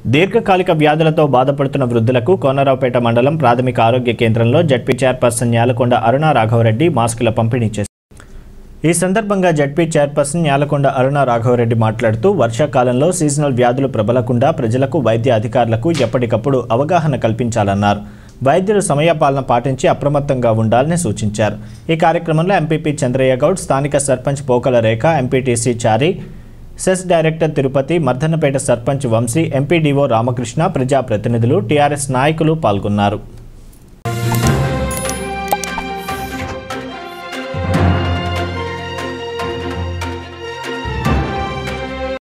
దీర్ఘకాలిక వ్యాధులతో బాధపడుతున్న వృద్ధులకు కోనరావుపేట మండలం ప్రాథమిక ఆరోగ్య కేంద్రంలో జడ్పీ చైర్పర్సన్ న్యాలకొండ అరుణ రాఘవరెడ్డి మాస్కుల పంపిణీ చేశారు ఈ సందర్భంగా జడ్పీ చైర్పర్సన్ న్యాలకొండ అరుణ రాఘవరెడ్డి మాట్లాడుతూ వర్షాకాలంలో సీజనల్ వ్యాధులు ప్రబలకుండా ప్రజలకు వైద్య అధికారులకు ఎప్పటికప్పుడు అవగాహన కల్పించాలన్నారు వైద్యులు సమయపాలన పాటించి అప్రమత్తంగా ఉండాలని సూచించారు ఈ కార్యక్రమంలో ఎంపీపీ చంద్రయ్య గౌడ్ స్థానిక sarpanch Pokala Rekha MPTC Chari cess director Tirupati Mardannapeta sarpanch Vamshi MPDO Ramakrishna ప్రజాప్రతినిధులు టీఆర్ఎస్ నాయకులు పాల్గొన్నారు